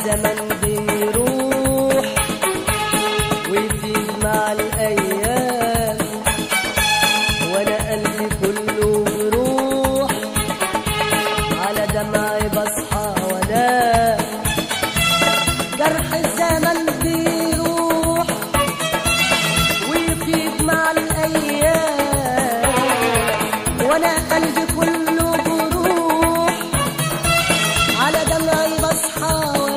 الزمن بيروح ويفيد مع الأيام وأنا قلبي كله بروح على دمعي بصحى وأنام جرح الزمن بيروح ويفيد مع الأيام وأنا قلبي كله بروح على دمعي بصحى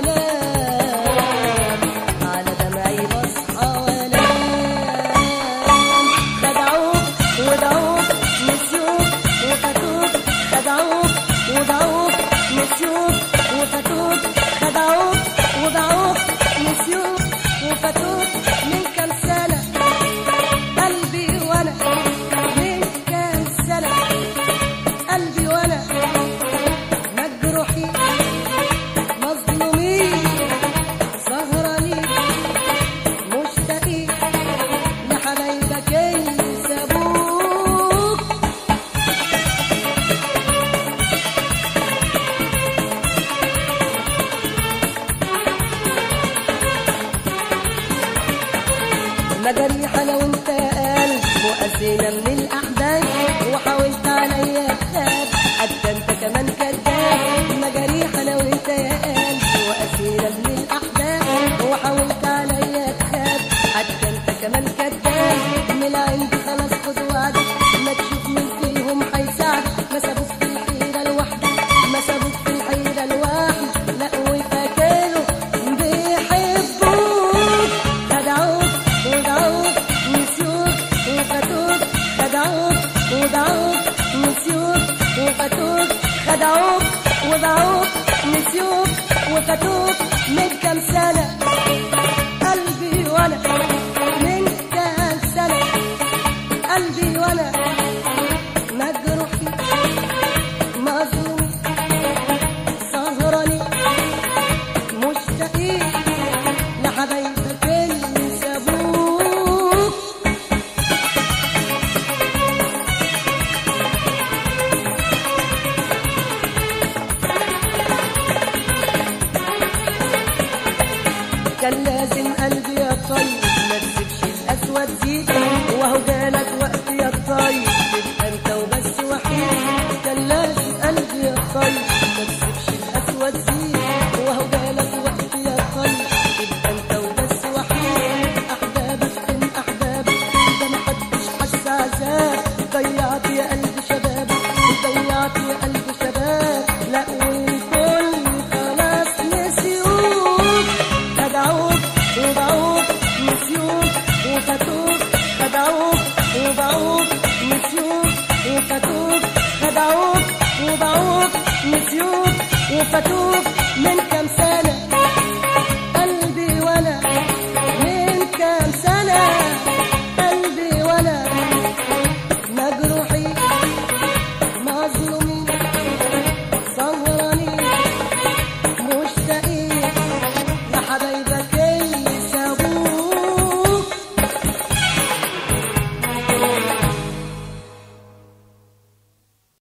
وانام على دمعي بصحى وانام خدعوك ودعوك نسيوك وفتوك خدعوك ودعوك نسيوك وفتوك خدعوك ودعوك نسيوك وفتوك من كام سنة قلبي وانا من كام سنة قلبي وانا مجروحين مظلومين سهرانين مشتاقين لحبايبك اللي سابوك مجاريح انا وانت قلب وقسينا من الاحباب وحاولت عليا كتاب حتى انت كمان كذاب مجاريح انا وانت يا قلب وقسينا من الاحباب وحاولت عليا كتاب حتى انت كمان كذاب من العند خلاص خد وعدك ما تشوف مين فيهم هيساعدك ما سابوك في الحيره لوحدك ما سابوك في الحيره لوحدك لا وفاكروا بيحبوك خدعوك ودعوك نسيوك وفتوك خدعوك ودعوك نسيوك وفتوك خدعوك ودعوك نسيوك وفتوك من كام سنة قلبي وانا من كام سنة قلبي وانا مجروحين مظلومين سهرانين مشتاقين لحبايبك اللي سابوك كان لازم قلبي يا طيب ما تسيبش الاسود زيد وهو جالك وقت يا طيب تبقى انت وبس وحيد كان لازم قلبي يا طيب ما تسيبش الاسود زيد وهو جالك وقت يا طيب تبقى انت وبس وحيد احبابك فين احبابك ده ما حدش حس عذاب ضيعت يا قلبي شبابك ضيعت يا قلبي شباب لا والكل خلاص نسيوك خدعوك وبعوك نسيوك وفتوك خدعوك وبعوك نسيوك وفتوك خدعوك وبعوك نسيوك وفتوك